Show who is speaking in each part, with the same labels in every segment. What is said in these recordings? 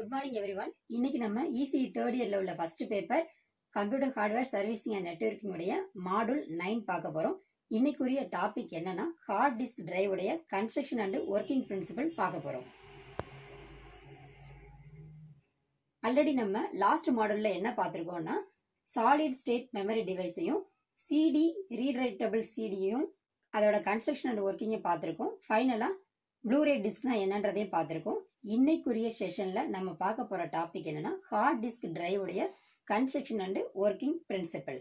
Speaker 1: good morning every one இன்னைக்கு நம்ம EC third இயர்ல உள்ள first paper computer hardware servicing and networking உடைய மாடுல் நைன் பார்க்க போறோம் இன்னைக்குரிய டாபிக் என்னன்னா ஹார்ட் டிஸ்க் டிரைவ் உடைய கன்ஸ்ட்ரக்ஷன் அண்ட் ஒர்க்கிங் பிரின்சிபல் பார்க்க போறோம் ஆல்ரெடி நம்ம லாஸ்ட் மாடல்ல என்ன பார்த்திருக்கோம்னா சாலிட் ஸ்டேட் மெமரி டிவைஸையும் சிடி ரீட் ரைட்டபிள் சிடியும் அதோட கன்ஸ்ட்ரக்ஷன் அண்ட் ஒர்க்கிங்கை பார்த்துருக்கோம் ஃபைனலாக ப்ளூரே டிஸ்க்னா என்னன்றதையும் பார்த்துருக்கோம் இன்னைக்குரிய செஷன்ல நம்ம பார்க்க போற டாபிக் என்னன்னா ஹார்ட் டிஸ்க் டிரைவ் உடைய construction and working principle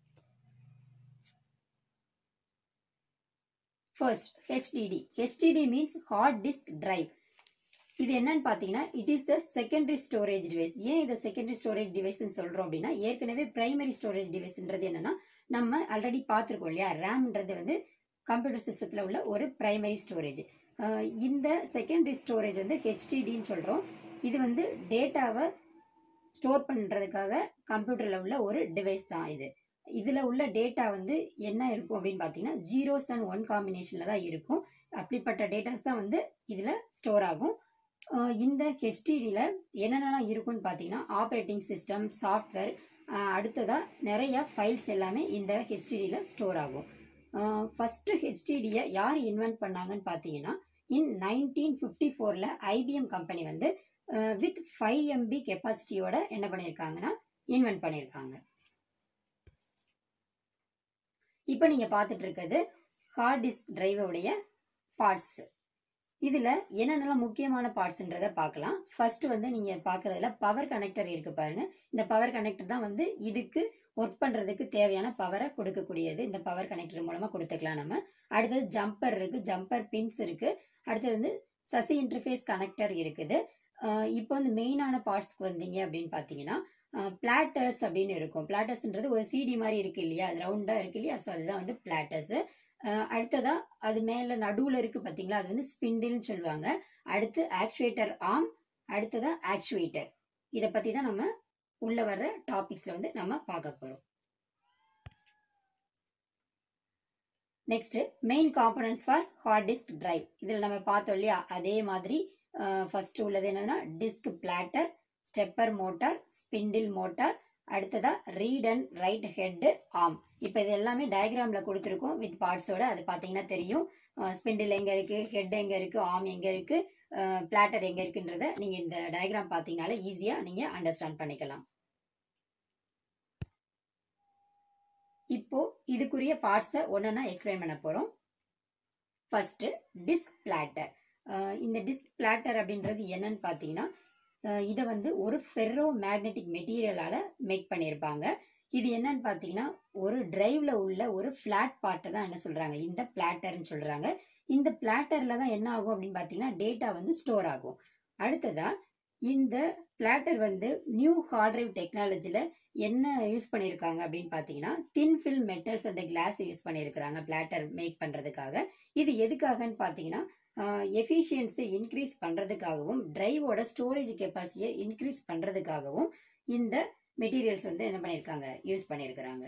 Speaker 1: first HDD HDD means hard disk drive இது என்னன்னு பார்த்தீங்கன்னா it is a secondary storage device ஏன் இதை செகண்டரி ஸ்டோரேஜ் டிவைஸ்னு சொல்றோம் அப்படின்னா ஏற்கனவே பிரைமரி ஸ்டோரேஜ் டிவைஸ்ன்றது என்னன்னா நம்ம ஆல்ரெடி பார்த்துருக்கோம் இல்லையா ரேம்ன்றது வந்து கம்ப்யூட்டர் சிஸ்டத்தில் உள்ள ஒரு பிரைமரி ஸ்டோரேஜ் இந்த செகண்டரி ஸ்டோரேஜ் வந்து ஹெச்டிடின்னு சொல்கிறோம் இது வந்து டேட்டாவை ஸ்டோர் பண்ணுறதுக்காக கம்ப்யூட்டரில் உள்ள ஒரு டிவைஸ் தான் இது இதில் உள்ள டேட்டா வந்து என்ன இருக்கும் அப்படின்னு பார்த்தீங்கன்னா ஜீரோஸ் அண்ட் ஒன் காம்பினேஷனில் தான் இருக்கும் அப்படிப்பட்ட டேட்டாஸ் தான் வந்து இதில் ஸ்டோர் ஆகும் இந்த ஹெச்டிடியில் என்னென்னலாம் இருக்கும்னு பார்த்தீங்கன்னா ஆப்ரேட்டிங் சிஸ்டம் சாஃப்ட்வேர் அடுத்ததாக நிறைய ஃபைல்ஸ் எல்லாமே இந்த ஹெச்டிடியில் ஸ்டோர் ஆகும் ஃபஸ்ட்டு ஹெச்டிடியை யார் இன்வென்ட் பண்ணாங்கன்னு பார்த்தீங்கன்னா இன் நைன்டீன் ஃபிஃப்டி ஃபோரில் ஐபிஎம் கம்பெனி வந்து வித் ஃபைவ் எம்பி கெப்பாசிட்டியோட என்ன பண்ணியிருக்காங்கன்னா இன்வென்ட் பண்ணியிருக்காங்க இப்போ நீங்கள் பார்த்துட்டு இருக்கிறது ஹார்ட் டிஸ்க் டிரைவோடைய பார்ட்ஸ் இதில் என்னென்னலாம் முக்கியமான பார்ட்ஸ்ன்றதை பார்க்கலாம் ஃபர்ஸ்ட் வந்து நீங்கள் பார்க்குறதுல பவர் கனெக்டர் இருக்கு பாருங்க இந்த பவர் கனெக்டர் தான் வந்து இதுக்கு ஒர்க் பண்ணுறதுக்கு தேவையான பவரை கொடுக்கக்கூடியது இந்த பவர் கனெக்டர் மூலமாக கொடுத்துக்கலாம் நம்ம அடுத்தது ஜம்பர் இருக்கு ஜம்பர் பின்ஸ் இருக்கு அடுத்தது வந்து சசி இன்டர்ஃபேஸ் கனெக்டர் இருக்குது இப்போ வந்து மெயினான பார்ட்ஸ்க்கு வந்தீங்க அப்படின்னு பார்த்தீங்கன்னா பிளாட்டர்ஸ் அப்படின்னு இருக்கும் பிளாட்டர்ஸ்ன்றது ஒரு சிடி மாதிரி இருக்கு இல்லையா அது ரவுண்டாக இருக்கு இல்லையா ஸோ அதுதான் வந்து பிளாட்டர்ஸ் அடுத்ததா அது மேல நடுவுல இருக்கு பாத்தீங்களா அது வந்து ஸ்பிண்டில்னு சொல்லுவாங்க அடுத்து ஆக்சுவேட்டர் ஆர்ம் அடுத்ததா ஆக்சுவேட்டர் இதை பத்தி தான் நம்ம உள்ள வர்ற டாபிக்ஸ்ல வந்து நம்ம பார்க்க போறோம் next main components for hard disk drive இதில் நம்ம பார்த்தோம் இல்லையா அதே மாதிரி ஃபர்ஸ்ட் உள்ளது என்னன்னா disk platter stepper motor spindle motor அடுத்ததா read and write head arm இப்போ இது எல்லாமே டயக்ராம்ல கொடுத்துருக்கோம் வித் பார்ட்ஸோட அது பார்த்தீங்கன்னா தெரியும் ஸ்பிண்டில் எங்க இருக்கு ஹெட் எங்க இருக்கு ஆம் எங்க இருக்கு பிளாட்டர் எங்க இருக்குன்றத நீங்க இந்த டயக்ராம் பார்த்தீங்கனாலே ஈஸியா நீங்க அண்டர்ஸ்டாண்ட் பண்ணிக்கலாம் இப்போ இதுக்குரிய பார்ட்ஸை ஒன்னா எக்ஸ்பிளைன் பண்ண போறோம் ஃபர்ஸ்ட் டிஸ்க் பிளாட்டர் இந்த டிஸ்க் பிளாட்டர் அப்படின்றது என்னன்னு பார்த்தீங்கன்னா இதை வந்து ஒரு ஃபெர்ரோ மேக்னெட்டிக் மெட்டீரியலால மேக் பண்ணியிருப்பாங்க இது என்னன்னு பார்த்தீங்கன்னா ஒரு டிரைவ்ல உள்ள ஒரு ஃபிளாட் பார்ட்டை தான் என்ன சொல்றாங்க இந்த பிளாட்டர்னு சொல்றாங்க இந்த பிளாட்டர்ல தான் என்ன ஆகும் அப்படின்னு பார்த்தீங்கன்னா டேட்டா வந்து ஸ்டோர் ஆகும் அடுத்ததா இந்த பிளாட்டர் வந்து நியூ ஹார்ட் டிரைவ் டெக்னாலஜில என்ன யூஸ் பண்ணியிருக்காங்க அப்படின்னு பார்த்தீங்கன்னா தின் ஃபில் மெட்டல்ஸ் அந்த கிளாஸ் யூஸ் பண்ணியிருக்கிறாங்க பிளாட்டர் மேக் பண்றதுக்காக இது எதுக்காகன்னு பார்த்தீங்கன்னா எஃபிஷியன்சி இன்க்ரீஸ் பண்ணுறதுக்காகவும் டிரைவோட ஸ்டோரேஜ் கெப்பாசிட்டியை இன்க்ரீஸ் பண்ணுறதுக்காகவும் இந்த மெட்டீரியல்ஸ் வந்து என்ன பண்ணியிருக்காங்க யூஸ் பண்ணியிருக்கிறாங்க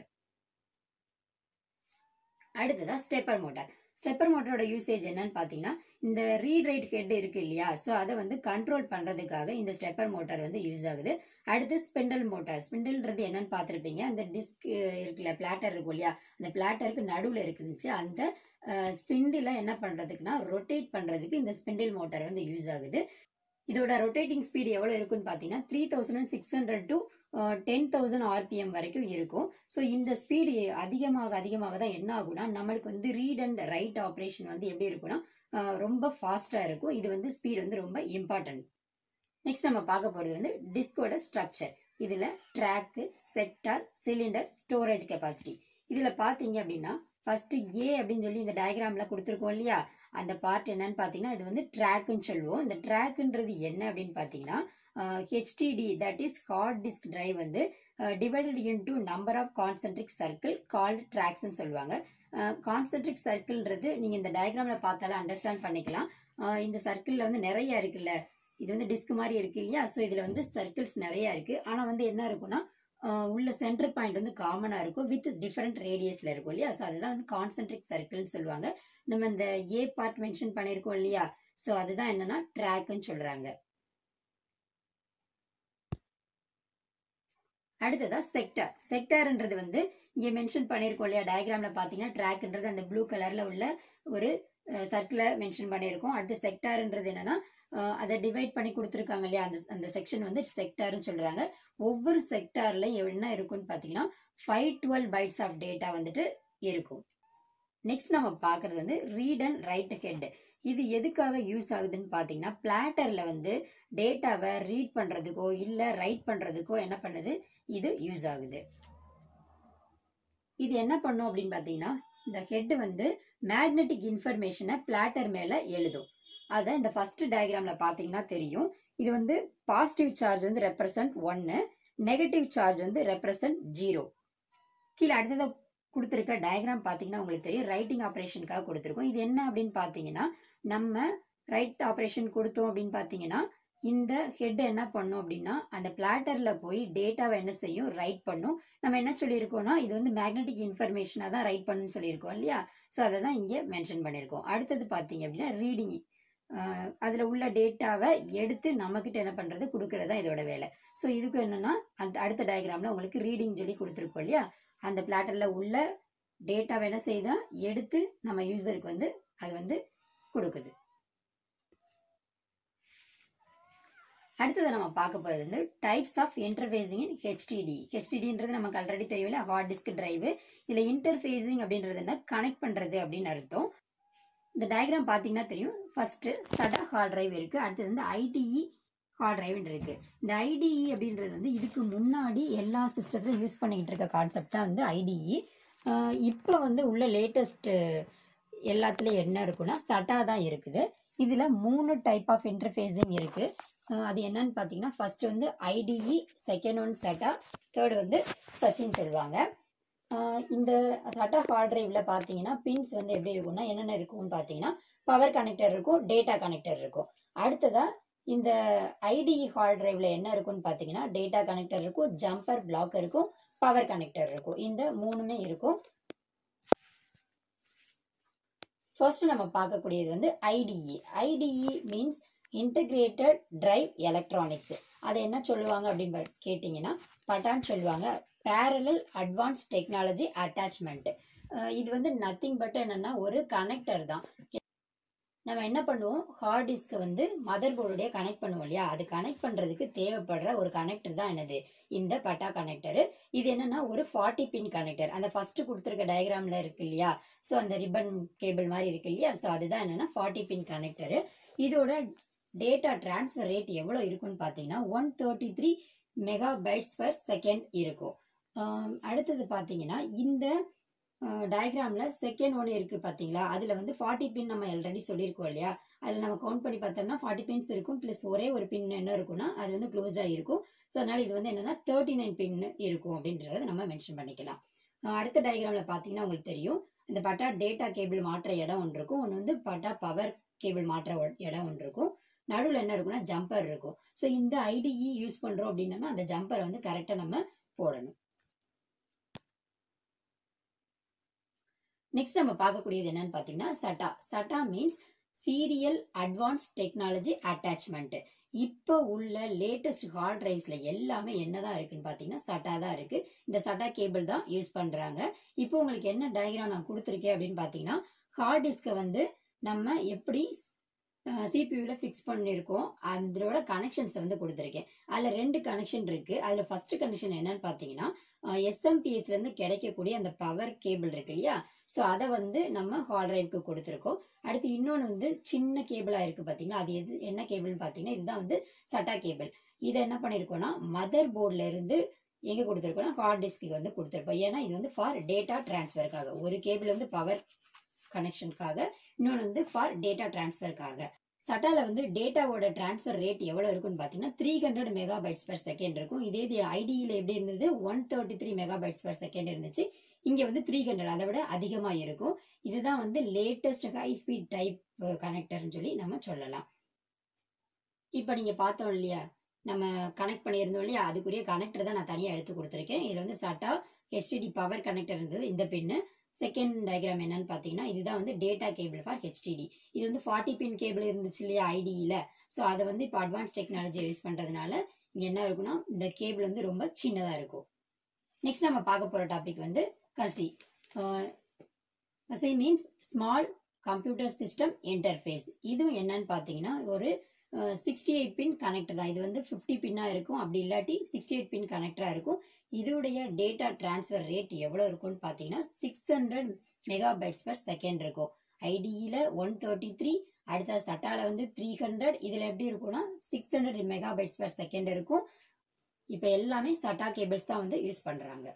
Speaker 1: அடுத்ததா ஸ்டெப்பர் மோட்டார் ஸ்டெப்பர் மோட்டரோட யூசேஜ் என்னன்னு பார்த்தீங்கன்னா இந்த ரீட் ரைட் ஹெட் இருக்கு இல்லையா ஸோ அதை வந்து கண்ட்ரோல் பண்ணுறதுக்காக இந்த ஸ்டெப்பர் மோட்டார் வந்து யூஸ் ஆகுது அடுத்து ஸ்பிண்டல் மோட்டார் ஸ்பிண்டல்ன்றது என்னன்னு பார்த்துருப்பீங்க அந்த டிஸ்க் இருக்குல்ல பிளாட்டர் இருக்கும் இல்லையா அந்த பிளாட்டருக்கு நடுவில் இருக்குனுச்சு அந்த ஸ்பிண்டில் என்ன பண்ணுறதுக்குன்னா ரொட்டேட் பண்ணுறதுக்கு இந்த ஸ்பிண்டில் மோட்டார் வந்து யூஸ் ஆகுது இதோட ரொட்டேட்டிங் ஸ்பீடு எவ்வளோ இருக்குன்னு பார்த்தீங்கன்னா three thousand six hundred to ten thousand RPM வரைக்கும் இருக்கும் ஸோ இந்த ஸ்பீடு அதிகமாக அதிகமாக தான் என்ன ஆகும்னா நம்மளுக்கு வந்து ரீட் அண்ட் ரைட் ஆப்ரேஷன் வந்து எப்படி இருக்கும்னா ரொம்ப ஃபாஸ்ட்டாக இருக்கும் இது வந்து ஸ்பீடு வந்து ரொம்ப இம்பார்ட்டன்ட் நெக்ஸ்ட் நம்ம பார்க்க போகிறது வந்து டிஸ்கோட ஸ்ட்ரக்சர் இதில் track sector cylinder storage capacity இதில் பார்த்தீங்க அப்படின்னா ஃபர்ஸ்ட் ஏ அப்படின்னு சொல்லி இந்த டயக்ராம்ல கொடுத்துருக்கோம் இல்லையா அந்த பார்ட் என்னன்னு பார்த்தீங்கன்னா இது வந்து ட்ராக்குன்னு சொல்லுவோம் இந்த ட்ராக்குன்றது என்ன அப்படின்னு பார்த்தீங்கன்னா HDD that is hard disk drive வந்து divided into number of concentric circle called ட்ராக்ஸ்ன்னு சொல்லுவாங்க கான்சென்ட்ரிக் சர்க்கிள்ன்றது நீங்கள் இந்த டயக்ராம்ல பார்த்தாலும் அண்டர்ஸ்டாண்ட் பண்ணிக்கலாம் இந்த சர்க்கிளில் வந்து நிறைய இருக்குல்ல இது வந்து டிஸ்க் மாதிரி இருக்கு இல்லையா ஸோ இதில் வந்து சர்க்கிள்ஸ் நிறைய இருக்கு ஆனால் வந்து என்ன இருக்கும்னா உள்ள சென்டர் பாயிண்ட் வந்து காமனாக இருக்கும் வித் டிஃப்ரெண்ட் ரேடியஸில் இருக்கும் இல்லையா ஸோ அதுதான் வந்து கான்சென்ட்ரிக் சர்க்கிள்னு சொல்லுவாங்க நம்ம இந்த ஏ பார்ட் மென்ஷன் பண்ணியிருக்கோம் இல்லையா ஸோ அதுதான் என்னன்னா ட்ராக்னு சொல்றாங்க அடுத்ததா செக்டார் செக்டார்ன்றது வந்து இங்க மென்ஷன் பண்ணியிருக்கோம் இல்லையா டயக்ராம்ல பாத்தீங்கன்னா ட்ராக்ன்றது அந்த ப்ளூ கலர்ல உள்ள ஒரு சர்க்கிளை மென்ஷன் பண்ணியிருக்கோம் அடுத்து செக்டார்ன்றது என்னன்னா அஹ், அதை டிவைட் பண்ணி கொடுத்துருக்காங்க இல்லையா அந்த அந்த செக்ஷன் வந்து செக்டார்னு சொல்றாங்க ஒவ்வொரு செக்டார்ல என்ன இருக்கும்னு பாத்தீங்கன்னா five twelve bytes of data வந்துட்டு இருக்கும் நெக்ஸ்ட் நம்ம பார்க்கறது வந்து ரீட் அண்ட் ரைட் ஹெட் இது எதுக்காக யூஸ் ஆகுதுன்னு பார்த்தீங்கன்னா பிளாட்டர்ல வந்து டேட்டாவை ரீட் பண்றதுக்கோ இல்ல ரைட் பண்றதுக்கோ என்ன பண்ணுது இது யூஸ் ஆகுது இது என்ன பண்ணும் அப்படின்னு பார்த்தீங்கன்னா இந்த ஹெட் வந்து மேக்னெட்டிக் இன்ஃபர்மேஷனை பிளாட்டர் மேல எழுதும் அதை இந்த ஃபர்ஸ்ட் டயக்ராம்ல பார்த்தீங்கன்னா தெரியும் இது வந்து பாசிட்டிவ் சார்ஜ் வந்து ரெப்ரசன்ட் ஒன்னு நெகட்டிவ் சார்ஜ் வந்து ரெப்ரசன்ட் ஜீரோ கீழே அடுத்ததை கொடுத்துருக்க டயக்ராம் பார்த்தீங்கன்னா உங்களுக்கு தெரியும் ரைட்டிங் ஆப்ரேஷனுக்காக கொடுத்துருக்கோம் இது என்ன அப்படின்னு பார்த்தீங்கன்னா நம்ம ரைட் ஆப்ரேஷன் கொடுத்தோம் அப்படின்னு பார்த்தீங்கன்னா இந்த ஹெட் என்ன பண்ணும் அப்படின்னா அந்த பிளாட்டர்ல போய் டேட்டாவை என்ன செய்யும் ரைட் பண்ணும் நம்ம என்ன சொல்லியிருக்கோம்னா இது வந்து மேக்னெட்டிக் இன்ஃபர்மேஷனாக தான் ரைட் பண்ணுன்னு சொல்லியிருக்கோம் இல்லையா ஸோ அதை தான் இங்கே மென்ஷன் பண்ணியிருக்கோம் அடுத்தது பார்த்தீங்க அப்படின்னா ரீடிங் அதில் உள்ள டேட்டாவை எடுத்து நம்மக்கிட்ட என்ன பண்ணுறது கொடுக்கறது தான் இதோட வேலை ஸோ இதுக்கு என்னன்னா அந்த அடுத்த டயக்ராமில் உங்களுக்கு ரீடிங் சொல்லி கொடுத்துருக்கோம் இல்லையா அந்த பிளாட்டர்ல உள்ள டேட்டாவை என்ன செய்யுதா எடுத்து நம்ம யூசருக்கு வந்து அது வந்து கொடுக்குது அடுத்தது நம்ம பார்க்க போகிறது வந்து types of interfacing in HDD ஹெச்டிடின்றது நமக்கு ஆல்ரெடி தெரியும்ல ஹார்ட் டிஸ்க் டிரைவு இதில் இன்டர்ஃபேசிங் அப்படின்றது என்ன கனெக்ட் பண்ணுறது அப்படின்னு அர்த்தம் இந்த டயக்ராம் பார்த்தீங்கன்னா தெரியும் ஃபர்ஸ்ட் சடா ஹார்ட் டிரைவ் இருக்கு அடுத்தது வந்து ஐடிஇ ஹார்ட் டிரைவ்னு இருக்கு இந்த ஐடிஇ அப்படின்றது வந்து இதுக்கு முன்னாடி எல்லா சிஸ்டத்துலையும் யூஸ் பண்ணிக்கிட்டு இருக்க கான்செப்ட் தான் வந்து ஐடிஇ இப்போ வந்து உள்ள லேட்டஸ்ட் எல்லாத்துலேயும் என்ன இருக்குன்னா சட்டா தான் இருக்குது இதில் மூணு டைப் ஆஃப் இன்டர்ஃபேஸிங் இருக்கு அஹ் அது என்னன்னு பார்த்தீங்கன்னா ஃபர்ஸ்ட் வந்து IDE second one SATA third வந்து சசின்னு சொல்லுவாங்க அஹ் இந்த சட்டா ஹார்ட் டிரைவ்ல பார்த்தீங்கன்னா பின்ஸ் வந்து எப்படி இருக்கும்னா என்னென்ன இருக்கும்னு பார்த்தீங்கன்னா பவர் கனெக்டர் இருக்கும் டேட்டா கனெக்டர் இருக்கும் அடுத்ததா இந்த ஐடிஇ ஹார்ட் டிரைவ்ல என்ன இருக்கும்னு பார்த்தீங்கன்னா டேட்டா கனெக்டர் இருக்கும் ஜம்பர் பிளாக் இருக்கும் பவர் கனெக்டர் இருக்கும் இந்த மூணுமே இருக்கும் ஃபர்ஸ்ட் நம்ம பார்க்கக்கூடியது வந்து IDE IDE means integrated drive electronics அதை என்ன சொல்லுவாங்க அப்படின்னு பா- கேட்டிங்கன்னா பட்டான்னு சொல்லுவாங்க பேரலல் அட்வான்ஸ் டெக்னாலஜி அட்டாச்மெண்ட் இது வந்து நத்திங் பட் என்னன்னா ஒரு கனெக்டர் தான் நம்ம என்ன பண்ணுவோம் ஹார்ட் டிஸ்க்கை வந்து மதர் போர்டுடைய கனெக்ட் பண்ணுவோம் இல்லையா அது கனெக்ட் பண்றதுக்கு தேவைப்படுற ஒரு கனெக்டர் தான் என்னது இந்த பட்டா கனெக்டர் இது என்னன்னா ஒரு ஃபார்ட்டி பின் கனெக்டர் அந்த ஃபர்ஸ்ட் கொடுத்துருக்க டயக்ராம்ல இருக்கு இல்லையா ஸோ அந்த ரிப்பன் கேபிள் மாதிரி இருக்கு இல்லையா ஸோ அதுதான் என்னன்னா ஃபார்ட்டி பின் கனெக்டர் இதோட டேட்டா டிரான்ஸ்ஃபர் ரேட் எவ்வளோ இருக்குன்னு பார்த்தீங்கன்னா one thirty three mega bytes per second இருக்கும் ஆம், அடுத்தது பார்த்தீங்கன்னா இந்த டயக்ராம்ல செகண்ட் ஒன் இருக்கு பாத்தீங்களா அதுல வந்து ஃபார்ட்டி பின் நம்ம ஆல்ரெடி சொல்லியிருக்கோம் இல்லையா அதுல நம்ம கவுண்ட் பண்ணி பார்த்தோம்னா ஃபார்ட்டி பின்ஸ் இருக்கும் ப்ளஸ் ஒரே ஒரு பின் என்ன இருக்கும்னா அது வந்து க்ளோஸா இருக்கும் ஸோ அதனால இது வந்து என்னன்னா தேர்ட்டி நைன் பின் இருக்கும் அப்படின்றத நம்ம மென்ஷன் பண்ணிக்கலாம் அஹ் அடுத்த டயக்ராம்ல பாத்தீங்கன்னா உங்களுக்கு தெரியும் இந்த பட்டா டேட்டா கேபிள் மாற்ற இடம் ஒன்று இருக்கும் ஒன்று வந்து பட்டா பவர் கேபிள் மாற்ற ஒ- இடம் ஒன்று இருக்கும் நடுவில் என்ன இருக்கும்னா ஜம்பர் இருக்கும் ஸோ இந்த ஐடிஇ யூஸ் பண்றோம் அப்படின்னா அந்த ஜம்பரை வந்து கரெக்டாக நம்ம போடணும் நெக்ஸ்ட் நம்ம பார்க்கக்கூடியது என்னன்னு பார்த்தீங்கன்னா SATA SATA means serial advanced technology attachment இப்போ உள்ள லேட்டஸ்ட் ஹார்ட் டிரைவ்ஸ்ல எல்லாமே என்னதான் இருக்குன்னு பார்த்தீங்கன்னா சட்டா தான் இருக்கு இந்த சட்டா கேபிள் தான் யூஸ் பண்றாங்க இப்போ உங்களுக்கு என்ன டயக்ராம் நான் கொடுத்துருக்கேன் அப்படின்னு பார்த்தீங்கன்னா ஹார்ட் டிஸ்கை வந்து நம்ம எப்படி சிபியூவில் ஃபிக்ஸ் பண்ணியிருக்கோம் அதோட கனெக்ஷன்ஸ் வந்து கொடுத்துருக்கேன் அதில் ரெண்டு கனெக்ஷன் இருக்கு அதில் ஃபர்ஸ்ட் கனெக்ஷன் என்னன்னு பார்த்தீங்கன்னா எஸ்எம்பிஎஸ்ல இருந்து கிடைக்கக்கூடிய அந்த பவர் கேபிள் இருக்கு இல்லையா ஸோ அதை வந்து நம்ம ஹார்ட் டிரைவ்க்கு கொடுத்துருக்கோம் அடுத்து இன்னொன்று வந்து சின்ன கேபிளாக இருக்கு பார்த்தீங்கன்னா அது எது என்ன கேபிள்னு பார்த்தீங்கன்னா இதுதான் வந்து சட்டா கேபிள் இதை என்ன பண்ணியிருக்கோம்னா மதர் போர்டில் இருந்து எங்கே கொடுத்துருக்கோம்னா ஹார்ட் டிஸ்க்கு வந்து கொடுத்துருப்போம் ஏன்னா இது வந்து ஃபார் டேட்டா டிரான்ஸ்ஃபருக்காக ஒரு கேபிள் வந்து பவர் கனெக்ஷனுக்காக இன்னொன்று வந்து ஃபார் டேட்டா டிரான்ஸ்ஃபருக்காக சட்டால வந்து டேட்டாவோட டிரான்ஸ்ஃபர் ரேட் எவ்வளோ இருக்குன்னு பார்த்தீங்கன்னா three hundred mega bytes per second இருக்கும் இதே இது ஐடியில் எப்படி இருந்தது one thirty three mega bytes per second இருந்துச்சு இங்கே வந்து த்ரீ ஹண்ட்ரட் அதை விட அதிகமாக இருக்கும் இதுதான் வந்து லேட்டஸ்ட் ஹை ஸ்பீட் டைப் கனெக்டர்னு சொல்லி நம்ம சொல்லலாம் இப்போ நீங்கள் பார்த்தோம் இல்லையா நம்ம கனெக்ட் பண்ணியிருந்தோம் இல்லையா அதுக்குரிய கனெக்டர் தான் நான் தனியாக எடுத்து கொடுத்துருக்கேன் இதில் வந்து சாட்டா ஹெச்டிடி பவர் கனெக்டர் இருந்தது இந்த பின்னு செகண்ட் டயக்ராம் என்னன்னு பார்த்தீங்கன்னா இதுதான் வந்து டேட்டா கேபிள் ஃபார் ஹெச்டிடி இது வந்து ஃபார்ட்டி பின் கேபிள் இருந்துச்சு இல்லையா ஐடியில் ஸோ அதை வந்து இப்போ அட்வான்ஸ் டெக்னாலஜி யூஸ் பண்ணுறதுனால இங்கே என்ன இருக்குன்னா இந்த கேபிள் வந்து ரொம்ப சின்னதாக இருக்கும் நெக்ஸ்ட் நம்ம பார்க்க போற டாபிக் வந்து SCSI SCSI means small computer system interface இது என்னன்னு பார்த்தீங்கன்னா ஒரு சிக்ஸ்டி எயிட் பின் கனெக்டர் தான் இது வந்து ஃபிஃப்டி பின்னாக இருக்கும் அப்படி இல்லாட்டி சிக்ஸ்டி எயிட் பின் கனெக்டராக இருக்கும் இதோடைய டேட்டா டிரான்ஸ்ஃபர் ரேட் எவ்வளோ இருக்கும்னு பார்த்தீங்கன்னா six hundred megabytes per second இருக்கும் ஐடியில் ஒன் தேர்ட்டி த்ரீ அடுத்த சட்டால வந்து த்ரீ ஹண்ட்ரட் இதில் எப்படி இருக்கும்னா six hundred megabytes per second இருக்கும் இப்போ எல்லாமே சட்டா கேபிள்ஸ் தான் வந்து யூஸ் பண்ணுறாங்க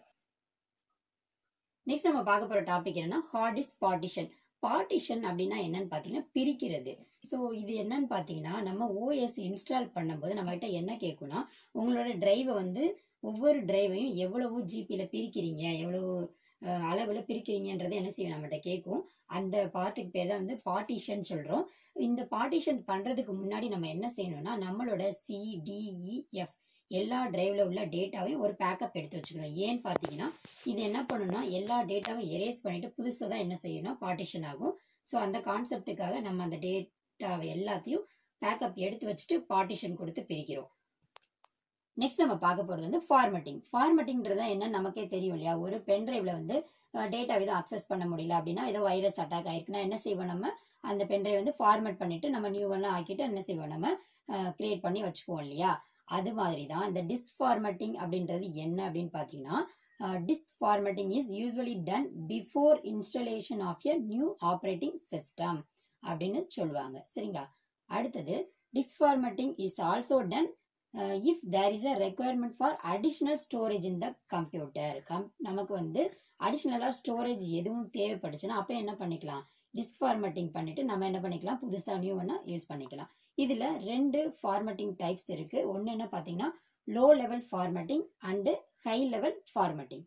Speaker 1: நெக்ஸ்ட் நம்ம பார்க்க போகிற டாபிக் என்னன்னா ஹார்ட் டிஸ்க் பார்ட்டிஷன் பார்ட்டிஷன் அப்படின்னா என்னன்னு பார்த்தீங்கன்னா பிரிக்கிறது ஸோ இது என்னன்னு பார்த்தீங்கன்னா நம்ம ஓஎஸ் இன்ஸ்டால் பண்ணும்போது நம்மகிட்ட என்ன கேட்கும்னா உங்களோட டிரைவை வந்து ஒவ்வொரு டிரைவையும் எவ்வளவு ஜிபியில் பிரிக்கிறீங்க எவ்வளவு அளவில் பிரிக்கிறீங்கன்றது என்ன செய்யும் நம்மகிட்ட கேட்கும் அந்த பார்ட்டுக்கு பேர் தான் வந்து பார்ட்டிஷன் சொல்கிறோம் இந்த பார்ட்டிஷன் பண்ணுறதுக்கு முன்னாடி நம்ம என்ன செய்யணும்னா நம்மளோட சிடிஇஎஃப் எல்லா டிரைவ்ல உள்ள டேட்டாவையும் ஒரு பேக்கப் எடுத்து வச்சுக்கணும் ஏன்னு பார்த்தீங்கன்னா இது என்ன பண்ணணும்னா எல்லா டேட்டாவும் எரேஸ் பண்ணிட்டு புதுசாக தான் என்ன செய்யணும் பார்ட்டிஷன் ஆகும் ஸோ அந்த கான்செப்டுக்காக நம்ம அந்த டேட்டாவை எல்லாத்தையும் பேக்கப் எடுத்து வச்சுட்டு பார்ட்டிஷன் கொடுத்து பிரிக்கிறோம் நெக்ஸ்ட் நம்ம பார்க்க போகிறது வந்து ஃபார்மட்டிங் ஃபார்மட்டிங்கிறது என்ன நமக்கே தெரியும் இல்லையா ஒரு பென் டிரைவ்ல வந்து டேட்டா எதுவும் அக்சஸ் பண்ண முடியல அப்படின்னா ஏதோ வைரஸ் அட்டாக் ஆயிருக்குன்னா என்ன செய்வோம் நம்ம அந்த பென் டிரைவ் வந்து ஃபார்மேட் பண்ணிட்டு நம்ம நியூ ஒன்று ஆக்கிட்டு என்ன செய்வோம் நம்ம கிரியேட் பண்ணி வச்சுக்குவோம் இல்லையா அது மாதிரி தான் இந்த டிஸ்க் ஃபார்மேட்டிங் அப்படின்றது என்ன அப்படின்னு பார்த்தீங்கன்னா disk formatting is usually done before installation of a new operating system அப்படின்னு சொல்லுவாங்க சரிங்களா அடுத்தது disk formatting is also done if there is a requirement for additional storage in the computer கம் நமக்கு வந்து அடிஷ்னலாக ஸ்டோரேஜ் எதுவும் தேவைப்படுச்சுன்னா அப்போ என்ன பண்ணிக்கலாம் டிஸ்க் ஃபார்மேட்டிங் பண்ணிட்டு நம்ம என்ன பண்ணிக்கலாம் புதுசாக நியூ ஒன்றா யூஸ் பண்ணிக்கலாம் இதில் ரெண்டு ஃபார்மேட்டிங் டைப்ஸ் இருக்கு ஒன்று என்ன பார்த்தீங்கன்னா low level formatting and high level formatting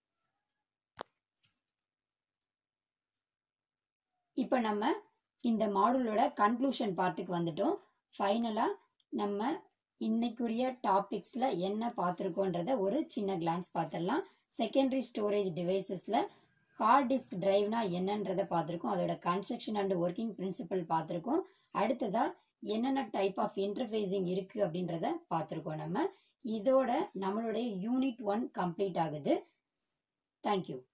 Speaker 1: இப்போ நம்ம இந்த மாடலோட கன்க்ளூஷன் பார்ட்டுக்கு வந்துட்டோம் ஃபைனலாக நம்ம இன்னைக்குரிய டாபிக்ஸில் என்ன பார்த்துருக்கோன்றத ஒரு சின்ன கிளான்ஸ் பார்த்துடலாம் செகண்டரி ஸ்டோரேஜ் டிவைசஸில் ஹார்ட் டிஸ்க் டிரைவ்னா என்னன்றதை பார்த்துருக்கோம் அதோட கன்ஸ்ட்ரக்ஷன் அண்ட் ஒர்க்கிங் பிரின்சிபல் பார்த்துருக்கோம் அடுத்ததாக என்னென்ன டைப் ஆஃப் இன்டர்ஃபேஸிங் இருக்குது அப்படின்றத பார்த்துருக்கோம் நம்ம இதோட நம்மளுடைய யூனிட் ஒன் கம்ப்ளீட் ஆகுது தேங்க்யூ